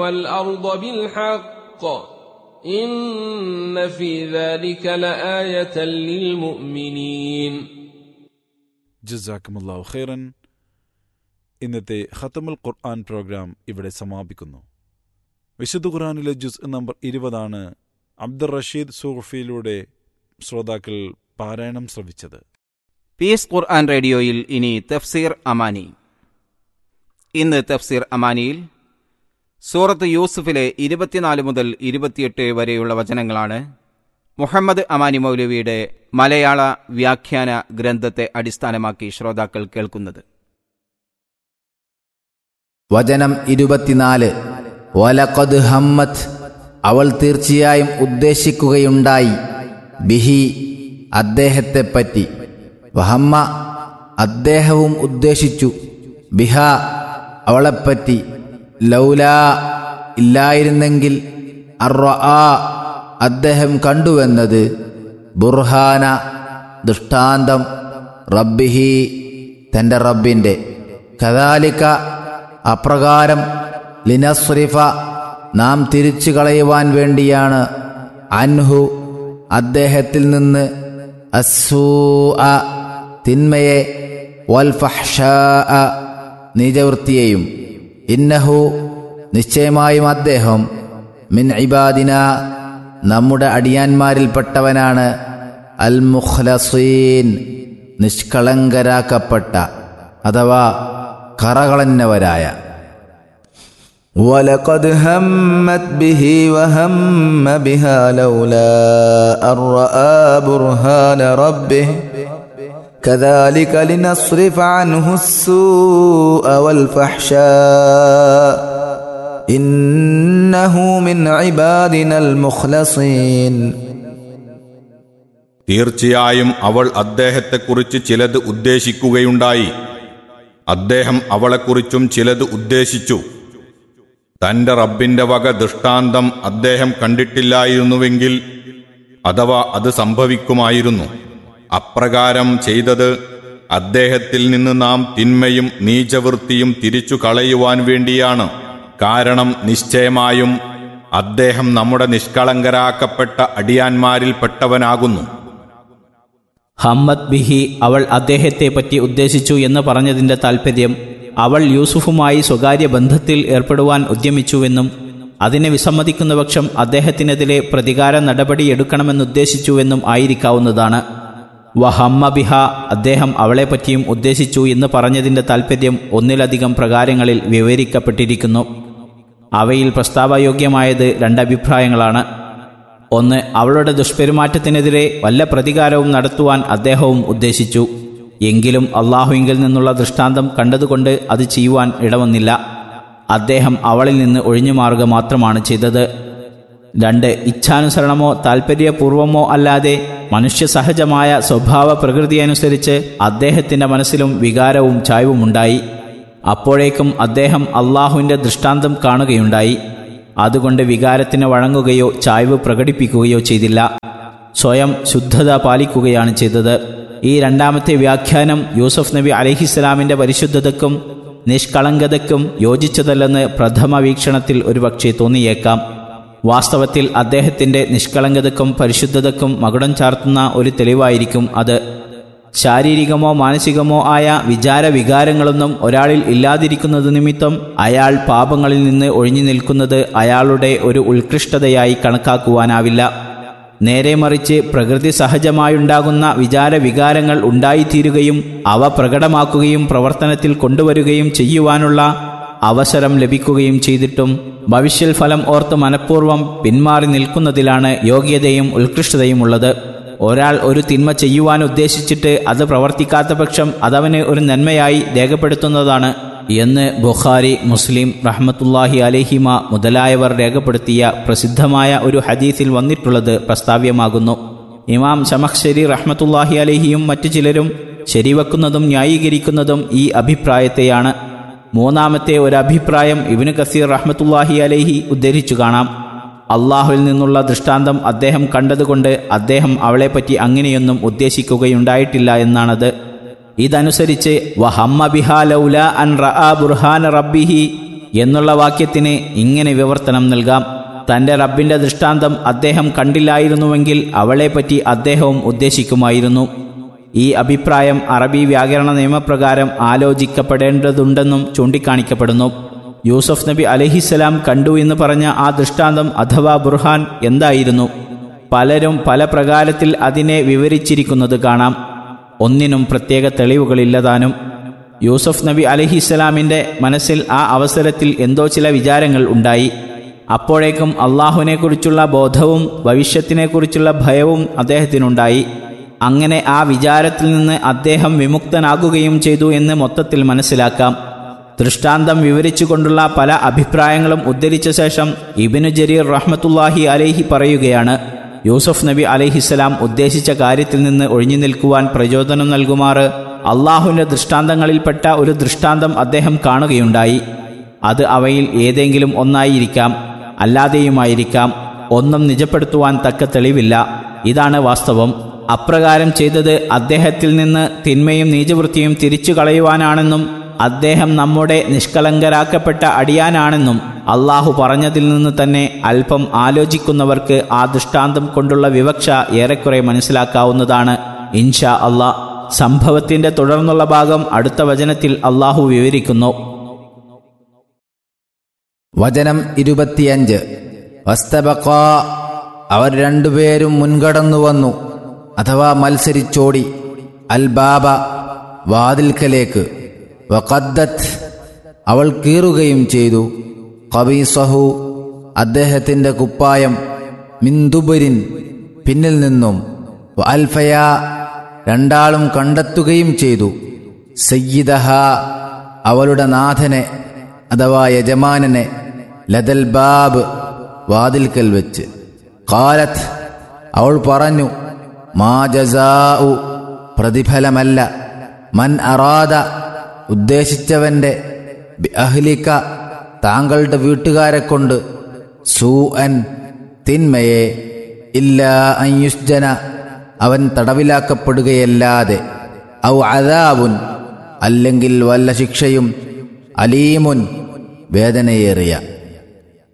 والأرض بالحق إن في ذلك لآية للمؤمنين ജസാക്കുമുല്ലാഹു ഖൈറൻ ഇന്നത്തെ ഖത്തമുൽ ഖുർആൻ പ്രോഗ്രാം ഇവിടെ സമാപിക്കുന്നു വിശുദ്ധ ഖുർആനിലെ ജുസ് നമ്പർ ഇരുപതാണ് അബ്ദുർ റഷീദ് സൂഫിയിലൂടെ ശ്രോതാക്കൾ പാരായണം ശ്രവിച്ചത് പീസ് ഖുർആൻ റേഡിയോയിൽ ഇനി തഫ്സീർ അമാനി ഇന്ന് തഫ്സീർ അമാനിയിൽ സൂറത്ത് യൂസുഫിലെ ഇരുപത്തിനാല് മുതൽ ഇരുപത്തിയെട്ട് വരെയുള്ള വചനങ്ങളാണ് മുഹമ്മദ് അമാനി മൗലവിയുടെ മലയാള വ്യാഖ്യാന ഗ്രന്ഥത്തെ അടിസ്ഥാനമാക്കി ശ്രോതാക്കൾ കേൾക്കുന്നത് വചനം ഇരുപത്തിനാല് വലഖദ് ഹമ്മത്ത് അവൾ തീർച്ചയായും ഉദ്ദേശിക്കുകയുണ്ടായി ബിഹി അദ്ദേഹത്തെപ്പറ്റി വഹമ്മ അദ്ദേഹവും ഉദ്ദേശിച്ചു ബിഹ അവളെപ്പറ്റി ലൗലാ ഇല്ലായിരുന്നെങ്കിൽ അറ അദ്ദേഹം കണ്ടുവെന്നത് ബുർഹാന ദൃഷ്ടാന്തം റബ്ബിഹി തൻ്റെ റബ്ബിൻ്റെ കദാലിക്ക അപ്രകാരം ലിനസ്രിഫ നാം തിരിച്ചു കളയുവാൻ വേണ്ടിയാണ് അൻഹു അദ്ദേഹത്തിൽ നിന്ന് അസൂ തിന്മയെ വൽഫഹ്ഷ നീചവൃത്തിയെയും ഇന്നഹു നിശ്ചയമായും അദ്ദേഹം മിൻ ഇബാദിന നമ്മുടെ അടിയാന്മാരിൽപ്പെട്ടവനാണ് അൽ മുഖ്ലസീൻ നിഷ്കളങ്കരാക്കപ്പെട്ട അഥവാ കറകളന്നവരായ ولقد همت به وهم بها لولا أن رأى برهان ربه كذلك لنصرف عنه السوء والفحشاء إنه من عبادنا المخلصين തീർച്ചയായും അവൾ അദ്ദേഹത്തെക്കുറിച്ച് ചിലത് ഉദ്ദേശിക്കുകയുണ്ടായി അദ്ദേഹം അവളെക്കുറിച്ചും ചിലത് ഉദ്ദേശിച്ചു തന്റെ റബ്ബിന്റെ വക ദൃഷ്ടാന്തം അദ്ദേഹം കണ്ടിട്ടില്ലായിരുന്നുവെങ്കിൽ അഥവാ അത് സംഭവിക്കുമായിരുന്നു അപ്രകാരം ചെയ്തത് അദ്ദേഹത്തിൽ നിന്ന് നാം തിന്മയും നീചവൃത്തിയും തിരിച്ചു കളയുവാൻ വേണ്ടിയാണ് കാരണം നിശ്ചയമായും അദ്ദേഹം നമ്മുടെ നിഷ്കളങ്കരാക്കപ്പെട്ട അടിയാന്മാരിൽപ്പെട്ടവനാകുന്നു ഹമ്മദ് ബിഹി അവൾ അദ്ദേഹത്തെ പറ്റി ഉദ്ദേശിച്ചു എന്ന് പറഞ്ഞതിന്റെ താൽപ്പര്യം അവൾ യൂസുഫുമായി സ്വകാര്യ ബന്ധത്തിൽ ഏർപ്പെടുവാൻ ഉദ്യമിച്ചുവെന്നും അതിനെ വിസമ്മതിക്കുന്ന പക്ഷം അദ്ദേഹത്തിനെതിരെ പ്രതികാര നടപടിയെടുക്കണമെന്നുദ്ദേശിച്ചുവെന്നും ആയിരിക്കാവുന്നതാണ് വഹമ്മ ബിഹ അദ്ദേഹം അവളെപ്പറ്റിയും ഉദ്ദേശിച്ചു എന്ന് പറഞ്ഞതിന്റെ താൽപ്പര്യം ഒന്നിലധികം പ്രകാരങ്ങളിൽ വിവരിക്കപ്പെട്ടിരിക്കുന്നു അവയിൽ പ്രസ്താവയോഗ്യമായത് രണ്ടഭിപ്രായങ്ങളാണ് ഒന്ന് അവളുടെ ദുഷ്പെരുമാറ്റത്തിനെതിരെ വല്ല പ്രതികാരവും നടത്തുവാൻ അദ്ദേഹവും ഉദ്ദേശിച്ചു എങ്കിലും അള്ളാഹുവിങ്കിൽ നിന്നുള്ള ദൃഷ്ടാന്തം കണ്ടതുകൊണ്ട് അത് ചെയ്യുവാൻ ഇടവന്നില്ല അദ്ദേഹം അവളിൽ നിന്ന് ഒഴിഞ്ഞു മാറുക മാത്രമാണ് ചെയ്തത് രണ്ട് ഇച്ഛാനുസരണമോ താൽപ്പര്യപൂർവമോ അല്ലാതെ മനുഷ്യസഹജമായ സ്വഭാവ പ്രകൃതിയനുസരിച്ച് അദ്ദേഹത്തിന്റെ മനസ്സിലും വികാരവും ചായ്വുമുണ്ടായി അപ്പോഴേക്കും അദ്ദേഹം അള്ളാഹുവിന്റെ ദൃഷ്ടാന്തം കാണുകയുണ്ടായി അതുകൊണ്ട് വികാരത്തിന് വഴങ്ങുകയോ ചായ്വ് പ്രകടിപ്പിക്കുകയോ ചെയ്തില്ല സ്വയം ശുദ്ധത പാലിക്കുകയാണ് ചെയ്തത് ഈ രണ്ടാമത്തെ വ്യാഖ്യാനം യൂസഫ് നബി അലഹിസ്സലാമിന്റെ പരിശുദ്ധതക്കും നിഷ്കളങ്കതയ്ക്കും യോജിച്ചതല്ലെന്ന് പ്രഥമ വീക്ഷണത്തിൽ ഒരുപക്ഷെ തോന്നിയേക്കാം വാസ്തവത്തിൽ അദ്ദേഹത്തിന്റെ നിഷ്കളങ്കതക്കും പരിശുദ്ധതക്കും മകുടം ചാർത്തുന്ന ഒരു തെളിവായിരിക്കും അത് ശാരീരികമോ മാനസികമോ ആയ വിചാര വികാരങ്ങളൊന്നും ഒരാളിൽ ഇല്ലാതിരിക്കുന്നത് നിമിത്തം അയാൾ പാപങ്ങളിൽ നിന്ന് ഒഴിഞ്ഞു നിൽക്കുന്നത് അയാളുടെ ഒരു ഉത്കൃഷ്ടതയായി കണക്കാക്കുവാനാവില്ല നേരെ മറിച്ച് പ്രകൃതി സഹജമായുണ്ടാകുന്ന വിചാര വികാരങ്ങൾ ഉണ്ടായിത്തീരുകയും അവ പ്രകടമാക്കുകയും പ്രവർത്തനത്തിൽ കൊണ്ടുവരികയും ചെയ്യുവാനുള്ള അവസരം ലഭിക്കുകയും ചെയ്തിട്ടും ഭവിഷ്യൽ ഫലം ഓർത്ത് മനഃപൂർവ്വം പിന്മാറി നിൽക്കുന്നതിലാണ് യോഗ്യതയും ഉത്കൃഷ്ടതയും ഉള്ളത് ഒരാൾ ഒരു തിന്മ ചെയ്യുവാൻ ഉദ്ദേശിച്ചിട്ട് അത് പ്രവർത്തിക്കാത്ത പക്ഷം അതവന് ഒരു നന്മയായി രേഖപ്പെടുത്തുന്നതാണ് എന്ന് ബുഖാരി മുസ്ലിം റഹ്മത്തുല്ലാഹി അലഹിമ മുതലായവർ രേഖപ്പെടുത്തിയ പ്രസിദ്ധമായ ഒരു ഹദീസിൽ വന്നിട്ടുള്ളത് പ്രസ്താവ്യമാകുന്നു ഇമാം ശമഖ്ശരി റഹ്മത്തുല്ലാഹി അലഹിയും മറ്റു ചിലരും ശരിവെക്കുന്നതും ന്യായീകരിക്കുന്നതും ഈ അഭിപ്രായത്തെയാണ് മൂന്നാമത്തെ ഒരു അഭിപ്രായം ഇബിന് കസീർ റഹ്മത്തുല്ലാഹി അലഹി ഉദ്ധരിച്ചു കാണാം അള്ളാഹുവിൽ നിന്നുള്ള ദൃഷ്ടാന്തം അദ്ദേഹം കണ്ടതുകൊണ്ട് അദ്ദേഹം അവളെപ്പറ്റി അങ്ങനെയൊന്നും ഉദ്ദേശിക്കുകയുണ്ടായിട്ടില്ല എന്നാണത് ഇതനുസരിച്ച് വഹമ്മ ബിഹാ ലൗല അൻ റആ ബുർഹാന റബ്ബിഹി എന്നുള്ള വാക്യത്തിന് ഇങ്ങനെ വിവർത്തനം നൽകാം തന്റെ റബ്ബിന്റെ ദൃഷ്ടാന്തം അദ്ദേഹം കണ്ടില്ലായിരുന്നുവെങ്കിൽ അവളെപ്പറ്റി അദ്ദേഹവും ഉദ്ദേശിക്കുമായിരുന്നു ഈ അഭിപ്രായം അറബി വ്യാകരണ നിയമപ്രകാരം ആലോചിക്കപ്പെടേണ്ടതുണ്ടെന്നും ചൂണ്ടിക്കാണിക്കപ്പെടുന്നു യൂസഫ് നബി അലഹിസ്സലാം കണ്ടു എന്ന് പറഞ്ഞ ആ ദൃഷ്ടാന്തം അഥവാ ബുർഹാൻ എന്തായിരുന്നു പലരും പല പ്രകാരത്തിൽ അതിനെ വിവരിച്ചിരിക്കുന്നത് കാണാം ഒന്നിനും പ്രത്യേക തെളിവുകളില്ലതാനും യൂസഫ് നബി അലഹിസ്സലാമിൻ്റെ മനസ്സിൽ ആ അവസരത്തിൽ എന്തോ ചില വിചാരങ്ങൾ ഉണ്ടായി അപ്പോഴേക്കും അള്ളാഹുവിനെക്കുറിച്ചുള്ള ബോധവും ഭവിഷ്യത്തിനെക്കുറിച്ചുള്ള ഭയവും അദ്ദേഹത്തിനുണ്ടായി അങ്ങനെ ആ വിചാരത്തിൽ നിന്ന് അദ്ദേഹം വിമുക്തനാകുകയും ചെയ്തു എന്ന് മൊത്തത്തിൽ മനസ്സിലാക്കാം ദൃഷ്ടാന്തം വിവരിച്ചുകൊണ്ടുള്ള പല അഭിപ്രായങ്ങളും ഉദ്ധരിച്ച ശേഷം ഇബിനു ജരീർ റഹ്മത്തുല്ലാഹി അലൈഹി പറയുകയാണ് യൂസഫ് നബി അലൈഹിസ്സലാം ഉദ്ദേശിച്ച കാര്യത്തിൽ നിന്ന് ഒഴിഞ്ഞു നിൽക്കുവാൻ പ്രചോദനം നൽകുമാറ് അള്ളാഹുവിൻ്റെ ദൃഷ്ടാന്തങ്ങളിൽപ്പെട്ട ഒരു ദൃഷ്ടാന്തം അദ്ദേഹം കാണുകയുണ്ടായി അത് അവയിൽ ഏതെങ്കിലും ഒന്നായിരിക്കാം അല്ലാതെയുമായിരിക്കാം ഒന്നും നിജപ്പെടുത്തുവാൻ തക്ക തെളിവില്ല ഇതാണ് വാസ്തവം അപ്രകാരം ചെയ്തത് അദ്ദേഹത്തിൽ നിന്ന് തിന്മയും നീചവൃത്തിയും തിരിച്ചു കളയുവാനാണെന്നും അദ്ദേഹം നമ്മുടെ നിഷ്കളങ്കരാക്കപ്പെട്ട അടിയാനാണെന്നും അള്ളാഹു പറഞ്ഞതിൽ നിന്ന് തന്നെ അല്പം ആലോചിക്കുന്നവർക്ക് ആ ദൃഷ്ടാന്തം കൊണ്ടുള്ള വിവക്ഷ ഏറെക്കുറെ മനസ്സിലാക്കാവുന്നതാണ് ഇൻഷാ അള്ളാ സംഭവത്തിന്റെ തുടർന്നുള്ള ഭാഗം അടുത്ത വചനത്തിൽ അള്ളാഹു വിവരിക്കുന്നു വചനം ഇരുപത്തിയഞ്ച് വസ്തബക്ക അവർ രണ്ടുപേരും മുൻകടന്നു വന്നു അഥവാ മത്സരിച്ചോടി അൽ ബാബ വാതിൽക്കലേക്ക് വഖദ്ദത്ത് അവൾ കീറുകയും ചെയ്തു കബീസഹു അദ്ദേഹത്തിൻ്റെ കുപ്പായം മിന്ദുബരിൻ പിന്നിൽ നിന്നും അൽഫയ രണ്ടാളും കണ്ടെത്തുകയും ചെയ്തു സയ്യിദഹ അവളുടെ നാഥനെ അഥവാ യജമാനനെ ലതൽ ബാബ് വാതിൽക്കൽ വെച്ച് കാലത്ത് അവൾ പറഞ്ഞു മാ ജസാഉ പ്രതിഫലമല്ല മൻ അറാദ ഉദ്ദേശിച്ചവന്റെ ബി അഹ്ലിക താങ്കളുടെ വീട്ടുകാരെ കൊണ്ട് സൂ അൻ തിന്മയെ ഇല്ല അയുഷ്ജന അവൻ തടവിലാക്കപ്പെടുകയല്ലാതെ ഔ അദാബുൻ അല്ലെങ്കിൽ വല്ല ശിക്ഷയും അലീമുൻ വേദനയേറിയ